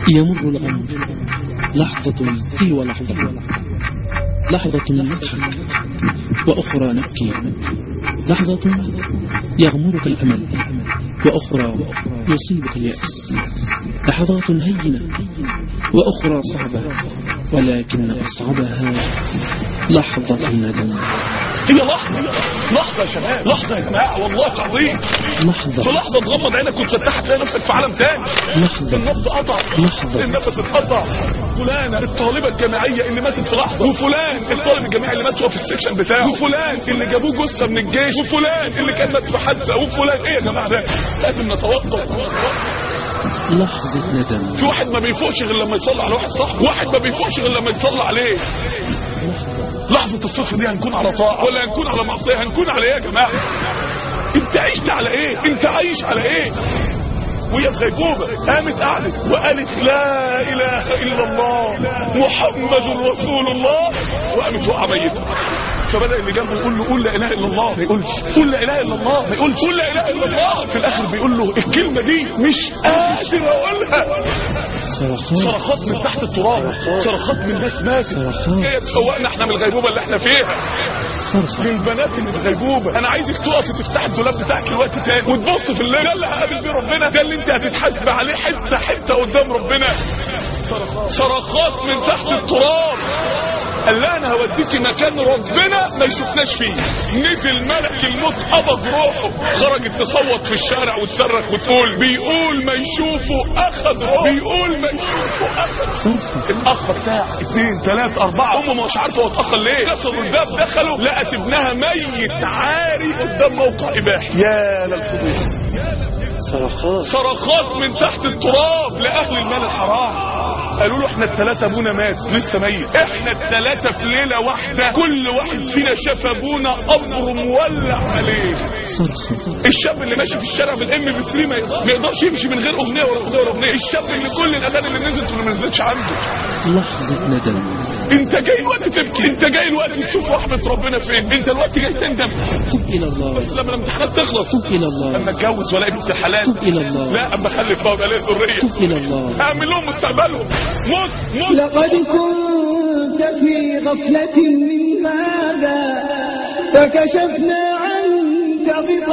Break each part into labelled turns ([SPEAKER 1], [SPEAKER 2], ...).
[SPEAKER 1] يمر الأمر لحظة تلو لحظة لحظة نضحك وأخرى نبكي لحظة يغمرك الأمل وأخرى يصيبك اليأس لحظات هينة وأخرى صعبة ولكن أصعبها لحظة الندم
[SPEAKER 2] هي لحظة لحظة يا شباب لحظة يا جماعة والله العظيم في
[SPEAKER 1] لحظة
[SPEAKER 2] لحظة تغمض عينك وتفتحها تلاقي نفسك في عالم تاني
[SPEAKER 1] لحظة
[SPEAKER 2] النبض قطع
[SPEAKER 1] لحظة.
[SPEAKER 2] النفس اتقطع فلانة الطالبة الجامعية اللي ماتت في لحظة وفلان الطالب الجامعي اللي مات وهو في السكشن بتاعه وفلان اللي جابوه جثة من الجيش وفلان اللي كان مات في حادثة وفلان ايه يا جماعة ده لازم نتوقف
[SPEAKER 1] لحظة ندم
[SPEAKER 2] في واحد ما بيفوقش غير لما يصلي على واحد صاحبه واحد ما بيفوقش غير لما يتصلى عليه لحظة الصفر دي هنكون على طاعة ولا هنكون على معصية هنكون على ايه يا جماعة انت عشت على ايه انت عايش على ايه وهي في غيبوبة قامت قعدت وقالت لا اله الا الله محمد رسول الله وقامت وقع ميتة فبدأ اللي جنبه يقول له قول لا اله الا الله ما يقولش قول لا اله الا الله ما يقولش قول لا اله الا الله في الاخر بيقول له الكلمة دي مش قادر اقولها
[SPEAKER 1] صرخات
[SPEAKER 2] صرخات من تحت التراب صرخات من ناس ماتت
[SPEAKER 1] صرخات.
[SPEAKER 2] هي تفوقنا احنا من الغيبوبة اللي احنا فيها
[SPEAKER 1] صرخة
[SPEAKER 2] للبنات اللي في غيبوبة انا عايزك تقفي تفتح الدولاب بتاعك الوقت تاني وتبص في الليل ده اللي هقابل بيه ربنا ده اللي انت هتتحاسب عليه حتة حتة قدام ربنا صرخات صرخات من تحت التراب قال لها انا هوديكي مكان ربنا ما يشوفناش فيه نزل ملك الموت قبض روحه خرجت تصوت في الشارع وتصرخ وتقول بيقول ما يشوفه اخذ روحه بيقول ما يشوفه اخذ
[SPEAKER 1] صرخة
[SPEAKER 2] اتأخر ساعة اتنين تلاتة اربعة امه مش عارفة هو اتأخر ليه كسروا الباب دخلوا لقت ابنها ميت عاري قدام موقع اباحي يا للفضيحة
[SPEAKER 1] صرخات
[SPEAKER 2] صرخات من تحت التراب لاهل المال الحرام قالوا له احنا التلاتة ابونا مات لسه ميت احنا التلاتة في ليلة واحدة كل واحد فينا شاف ابونا قبره مولع عليه
[SPEAKER 1] صرخة
[SPEAKER 2] الشاب اللي ماشي في الشارع بالام بي 3 ما يقدر- ما يقدرش يمشي من غير اغنيه ورا اغنيه ورا اغنيه الشاب اللي كل الاغاني اللي نزلت واللي ما نزلتش عنده
[SPEAKER 1] لحظة ندم
[SPEAKER 2] انت جاي الوقت تبكي انت جاي الوقت تشوف رحمه ربنا فين انت الوقت جاي تندم
[SPEAKER 1] تب إلى الله
[SPEAKER 2] بس لما الامتحانات تخلص
[SPEAKER 1] تب إلى الله
[SPEAKER 2] اما اتجوز والاقي بنت حلال
[SPEAKER 1] تب إلى الله
[SPEAKER 2] لا اما اخلف بقى ويبقى ليا ذريه
[SPEAKER 1] تب إلى الله
[SPEAKER 2] اعمل لهم مستقبلهم موت موت
[SPEAKER 3] لقد كنت في غفلة من هذا فكشفنا عنك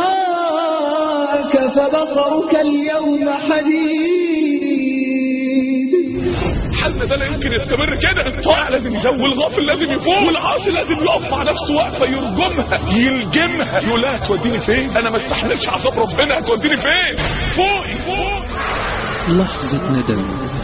[SPEAKER 3] غطاءك فبصرك اليوم حديد
[SPEAKER 2] حالنا ده لا يمكن يستمر كده الطائع لازم يزود والغافل لازم يفوق والعاصي لازم يقف مع نفسه واقفه يرجمها يلجمها يقول لها هتوديني فين انا ما استحملش عذاب ربنا هتوديني فين فوقي فوق
[SPEAKER 1] لحظة ندم